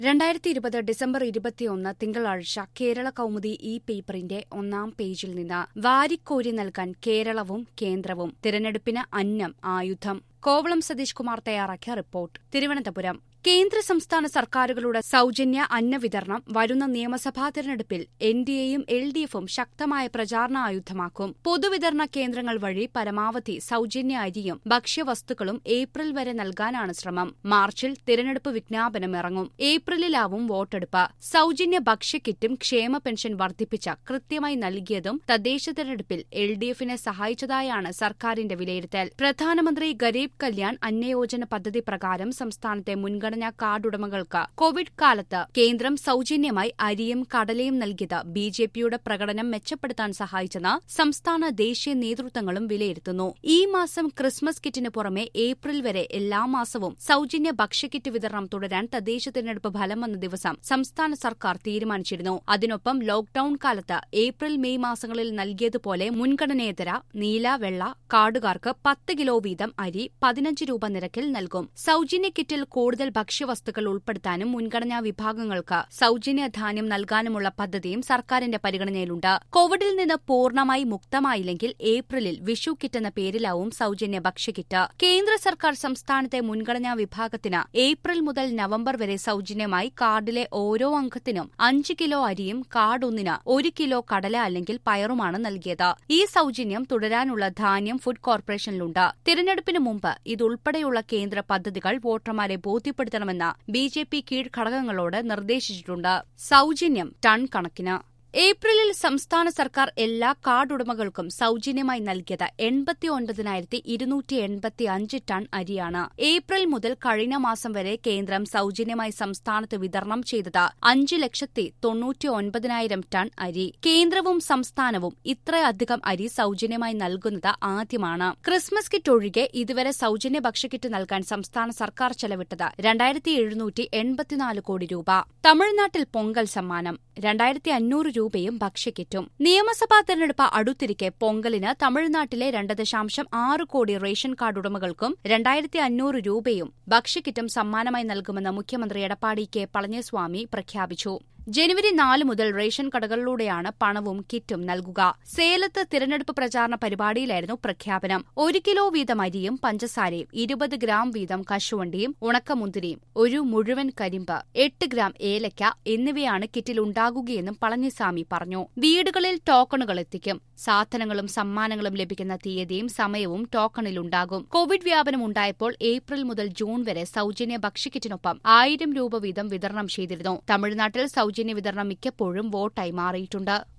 രണ്ടായിരത്തി ഇരുപത് ഡിസംബർ ഇരുപത്തിയൊന്ന് തിങ്കളാഴ്ച കേരള കൗമുദി ഈ പേപ്പറിന്റെ ഒന്നാം പേജിൽ നിന്ന് വാരിക്കോരി നൽകാൻ കേരളവും കേന്ദ്രവും തിരഞ്ഞെടുപ്പിന് അന്നം ആയുധം കോവളം സതീഷ് കുമാർ തയ്യാറാക്കിയ റിപ്പോർട്ട് തിരുവനന്തപുരം കേന്ദ്ര സംസ്ഥാന സർക്കാരുകളുടെ സൌജന്യ അന്നവിതരണം വരുന്ന നിയമസഭാ തെരഞ്ഞെടുപ്പിൽ എൻ ഡി എയും എൽ ഡി എഫും ശക്തമായ പ്രചാരണ ആയുധമാക്കും പൊതുവിതരണ കേന്ദ്രങ്ങൾ വഴി പരമാവധി സൌജന്യ അരിയും ഭക്ഷ്യവസ്തുക്കളും ഏപ്രിൽ വരെ നൽകാനാണ് ശ്രമം മാർച്ചിൽ തിരഞ്ഞെടുപ്പ് വിജ്ഞാപനം ഇറങ്ങും ഏപ്രിലിലാവും വോട്ടെടുപ്പ് സൌജന്യ ഭക്ഷ്യക്കിറ്റും ക്ഷേമ പെൻഷൻ വർദ്ധിപ്പിച്ച കൃത്യമായി നൽകിയതും തദ്ദേശ തെരഞ്ഞെടുപ്പിൽ എൽ ഡി എഫിനെ സഹായിച്ചതായാണ് സർക്കാരിന്റെ വിലയിരുത്തൽ പ്രധാനമന്ത്രി ഗരീബ് കല്യാൺ അന്നയോജന പദ്ധതി പ്രകാരം സംസ്ഥാനത്തെ മുൻഗണനാ കാർഡുടമകൾക്ക് കോവിഡ് കാലത്ത് കേന്ദ്രം സൌജന്യമായി അരിയും കടലയും നൽകിയത് ബി ജെ പിയുടെ പ്രകടനം മെച്ചപ്പെടുത്താൻ സഹായിച്ചെന്ന് സംസ്ഥാന ദേശീയ നേതൃത്വങ്ങളും വിലയിരുത്തുന്നു ഈ മാസം ക്രിസ്മസ് കിറ്റിന് പുറമെ ഏപ്രിൽ വരെ എല്ലാ മാസവും സൌജന്യ ഭക്ഷ്യക്കിറ്റ് വിതരണം തുടരാൻ തദ്ദേശ തിരഞ്ഞെടുപ്പ് ഫലം വന്ന ദിവസം സംസ്ഥാന സർക്കാർ തീരുമാനിച്ചിരുന്നു അതിനൊപ്പം ലോക്ഡൌൺ കാലത്ത് ഏപ്രിൽ മെയ് മാസങ്ങളിൽ നൽകിയതുപോലെ മുൻഗണനേതര നീല വെള്ള കാർഡുകാർക്ക് പത്ത് കിലോ വീതം അരി പതിനഞ്ച് രൂപ നിരക്കിൽ നൽകും സൌജന്യ കിറ്റിൽ കൂടുതൽ ഭക്ഷ്യവസ്തുക്കൾ ഉൾപ്പെടുത്താനും മുൻഗണനാ വിഭാഗങ്ങൾക്ക് സൌജന്യ ധാന്യം നൽകാനുമുള്ള പദ്ധതിയും സർക്കാരിന്റെ പരിഗണനയിലുണ്ട് കോവിഡിൽ നിന്ന് പൂർണ്ണമായി മുക്തമായില്ലെങ്കിൽ ഏപ്രിലിൽ വിഷു കിറ്റ് എന്ന പേരിലാവും സൌജന്യ ഭക്ഷ്യക്കിറ്റ് കേന്ദ്ര സർക്കാർ സംസ്ഥാനത്തെ മുൻഗണനാ വിഭാഗത്തിന് ഏപ്രിൽ മുതൽ നവംബർ വരെ സൌജന്യമായി കാർഡിലെ ഓരോ അംഗത്തിനും അഞ്ച് കിലോ അരിയും കാർഡ് ഒന്നിന് ഒരു കിലോ കടല അല്ലെങ്കിൽ പയറുമാണ് നൽകിയത് ഈ സൌജന്യം തുടരാനുള്ള ധാന്യം ഫുഡ് കോർപ്പറേഷനിലുണ്ട് തിരഞ്ഞെടുപ്പിന് മുമ്പ് ഇതുൾപ്പെടെയുള്ള കേന്ദ്ര പദ്ധതികൾ വോട്ടർമാരെ ബോധ്യപ്പെടുത്തണമെന്ന് ബി ജെ പി കീഴ്ഘടകങ്ങളോട് നിർദ്ദേശിച്ചിട്ടുണ്ട് സൌജന്യം ടൺ കണക്കിന് ഏപ്രിലിൽ സംസ്ഥാന സർക്കാർ എല്ലാ കാർഡ് ഉടമകൾക്കും സൌജന്യമായി നൽകിയത് എൺപത്തി ഒൻപതിനായിരത്തി ഇരുന്നൂറ്റി എൺപത്തി അഞ്ച് ടൺ അരിയാണ് ഏപ്രിൽ മുതൽ കഴിഞ്ഞ മാസം വരെ കേന്ദ്രം സൌജന്യമായി സംസ്ഥാനത്ത് വിതരണം ചെയ്തത് അഞ്ച് ലക്ഷത്തി തൊണ്ണൂറ്റി ഒൻപതിനായിരം ടൺ അരി കേന്ദ്രവും സംസ്ഥാനവും ഇത്രയധികം അരി സൌജന്യമായി നൽകുന്നത് ആദ്യമാണ് ക്രിസ്മസ് കിറ്റ് ഒഴികെ ഇതുവരെ സൌജന്യ ഭക്ഷ്യക്കിറ്റ് നൽകാൻ സംസ്ഥാന സർക്കാർ ചെലവിട്ടത് രണ്ടായിരത്തി എഴുന്നൂറ്റി എൺപത്തിനാല് കോടി രൂപ തമിഴ്നാട്ടിൽ പൊങ്കൽ സമ്മാനം രണ്ടായിരത്തി അഞ്ഞൂറ് രൂപയും ഭക്ഷ്യക്കിറ്റും നിയമസഭാ തെരഞ്ഞെടുപ്പ് അടുത്തിരിക്കെ പൊങ്കലിന് തമിഴ്നാട്ടിലെ രണ്ട് ദശാംശം ആറ് കോടി റേഷൻ കാർഡ് ഉടമകൾക്കും രണ്ടായിരത്തി അഞ്ഞൂറ് രൂപയും ഭക്ഷ്യക്കിറ്റും സമ്മാനമായി നൽകുമെന്ന് മുഖ്യമന്ത്രി എടപ്പാടി കെ പളനിസ്വാമി പ്രഖ്യാപിച്ചു ജനുവരി നാല് മുതൽ റേഷൻ കടകളിലൂടെയാണ് പണവും കിറ്റും നൽകുക സേലത്ത് തിരഞ്ഞെടുപ്പ് പ്രചാരണ പരിപാടിയിലായിരുന്നു പ്രഖ്യാപനം ഒരു കിലോ വീതം അരിയും പഞ്ചസാരയും ഇരുപത് ഗ്രാം വീതം കശുവണ്ടിയും ഉണക്കമുന്തിരിയും ഒരു മുഴുവൻ കരിമ്പ് എട്ട് ഗ്രാം ഏലയ്ക്ക എന്നിവയാണ് കിറ്റിൽ ഉണ്ടാകുകയെന്നും പളനിസ്വാമി പറഞ്ഞു വീടുകളിൽ ടോക്കണുകൾ എത്തിക്കും സാധനങ്ങളും സമ്മാനങ്ങളും ലഭിക്കുന്ന തീയതിയും സമയവും ടോക്കണിലുണ്ടാകും കോവിഡ് വ്യാപനം ഉണ്ടായപ്പോൾ ഏപ്രിൽ മുതൽ ജൂൺ വരെ സൌജന്യ ഭക്ഷ്യക്കിറ്റിനൊപ്പം ആയിരം രൂപ വീതം വിതരണം ചെയ്തിരുന്നു തമിഴ്നാട്ടിൽ സൌജന്യ വിതരണം മിക്കപ്പോഴും വോട്ടായി മാറിയിട്ടുണ്ട്